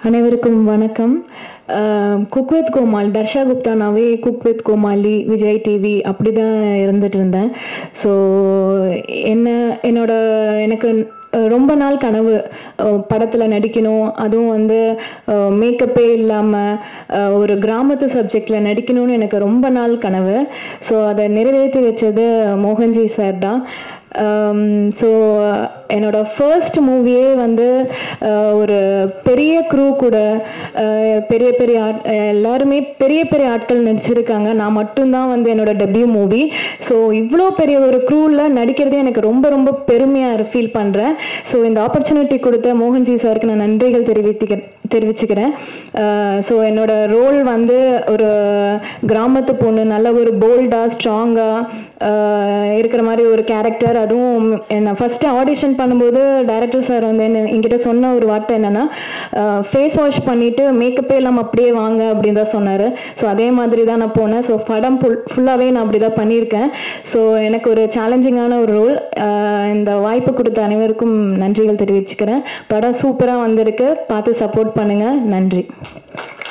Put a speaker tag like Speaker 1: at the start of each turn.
Speaker 1: அனைவருக்கும் வணக்கம் cook with Komali Darsha குப்தானாவே cook with Komali Vijay TV அப்படி தான் இருந்துட்டு இருந்தேன் ஸோ என்ன என்னோட எனக்கு அஹ், ரொம்ப நாள் கனவு படத்தில் நடிக்கணும் அதுவும் வந்து மேக்கப்பே இல்லாமல் ஒரு கிராமத்து சப்ஜெக்டில் நடிக்கணும்னு எனக்கு ரொம்ப நாள் கனவு ஸோ அதை நிறைவேற்றி வச்சது மோகன்ஜி சார் தான் ஸோ என்னோட ஃபர்ஸ்ட் மூவியே வந்து அஹ், ஒரு பெரிய க்ரூ கூட அஹ், பெரிய பெரிய ஆட் எல்லாருமே பெரிய பெரிய ஆட்கள் நடிச்சிருக்காங்க நான் மட்டும்தான் வந்து என்னோட டெபியூ மூவி ஸோ இவ்வளோ பெரிய ஒரு க்ரூவில் நடிக்கிறதே எனக்கு ரொம்ப ரொம்ப பெருமையாக ஃபீல் பண்ணுறேன் ஸோ இந்த ஆப்பர்ச்சுனிட்டி கொடுத்த மோகன்ஜி சாருக்கு நான் நன்றிகள் தெரிவித்துக்க தெரிவிச்சுக்கிறேன் ஸோ என்னோட ரோல் வந்து ஒரு கிராமத்து பொண்ணு நல்ல ஒரு போல்டாக ஸ்ட்ராங்காக இருக்கிற மாதிரி ஒரு கேரக்டர் அதுவும் நான் ஃபஸ்ட்டு ஆடிஷன் பண்ணும்போது டைரக்டர் சார் வந்து என்ன என்கிட்ட சொன்ன ஒரு வார்த்தை என்னென்னா ஃபேஸ் வாஷ் பண்ணிவிட்டு மேக்கப்பே இல்லாமல் அப்படியே வாங்க அப்படின்னு தான் சொன்னார் ஸோ அதே மாதிரி தான் நான் போனேன் ஸோ படம் ஃபுல் ஃபுல்லாகவே நான் அப்படி தான் பண்ணியிருக்கேன் ஸோ எனக்கு ஒரு சேலஞ்சிங்கான ஒரு ரோல் இந்த வாய்ப்பு கொடுத்த அனைவருக்கும் நன்றிகள் தெரிவிச்சுக்கிறேன் படம் சூப்பராக வந்திருக்கு பார்த்து சப்போர்ட் பண்ணுங்கள் நன்றி